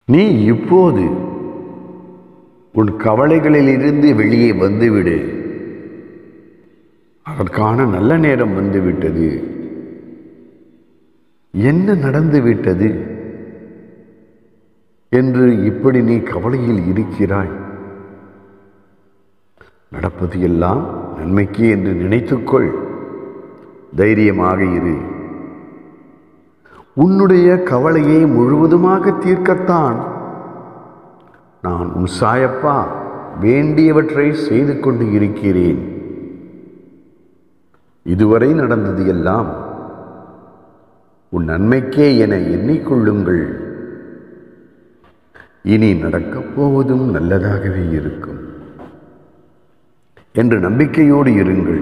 நீ இப்போது உன் கவலைகளிலிருந்து வெளியே வந்துவிடு அதற்கான நல்ல நேரம் வந்துவிட்டது என்ன நடந்து விட்டது என்று இப்படி நீ கவலையில் இருக்கிறாய் நடப்பது எல்லாம் நன்மைக்கு என்று நினைத்துக்கொள் தைரியமாக இரு உன்னுடைய கவலையை முழுவதுமாக தீர்க்கத்தான் நான் உன் சாயப்பா வேண்டியவற்றை செய்து கொண்டு இருக்கிறேன் இதுவரை நடந்தது எல்லாம் உன் நன்மைக்கே என எண்ணிக்கொள்ளுங்கள் இனி நடக்கப் போவதும் நல்லதாகவே இருக்கும் என்று நம்பிக்கையோடு இருங்கள்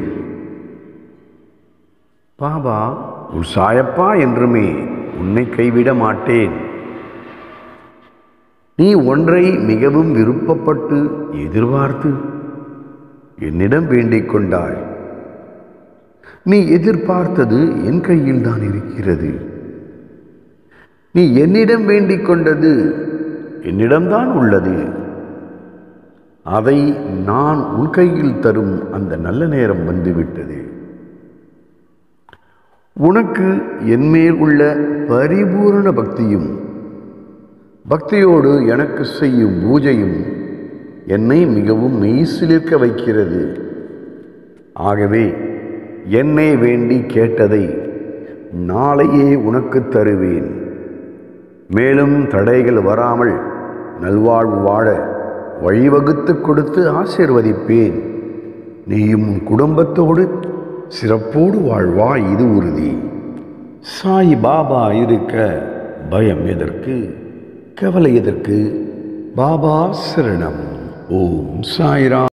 பாபா உன் சாயப்பா என்றுமே உன்னை கைவிட மாட்டேன் நீ ஒன்றை மிகவும் விருப்பப்பட்டு எதிர்பார்த்து என்னிடம் வேண்டிக் கொண்டாய் நீ எதிர்பார்த்தது என் கையில் தான் இருக்கிறது நீ என்னிடம் வேண்டிக் கொண்டது என்னிடம்தான் உள்ளது அதை நான் உன் கையில் தரும் அந்த நல்ல நேரம் வந்துவிட்டது உனக்கு என்மேல் உள்ள பரிபூரண பக்தியும் பக்தியோடு எனக்கு செய்யும் பூஜையும் என்னை மிகவும் மெய்சிலிர்க்க வைக்கிறது ஆகவே என்னை வேண்டி கேட்டதை நாளையே உனக்கு தருவேன் மேலும் தடைகள் வராமல் நல்வாழ்வு வாழ வழிவகுத்து கொடுத்து ஆசிர்வதிப்பேன் நீயும் உன் குடும்பத்தோடு சிறப்போடு வாழ்வா இது உறுதி சாய் பாபா இருக்க பயம் எதற்கு கவலை எதற்கு பாபா சரணம் ஓம் சாய்ராம்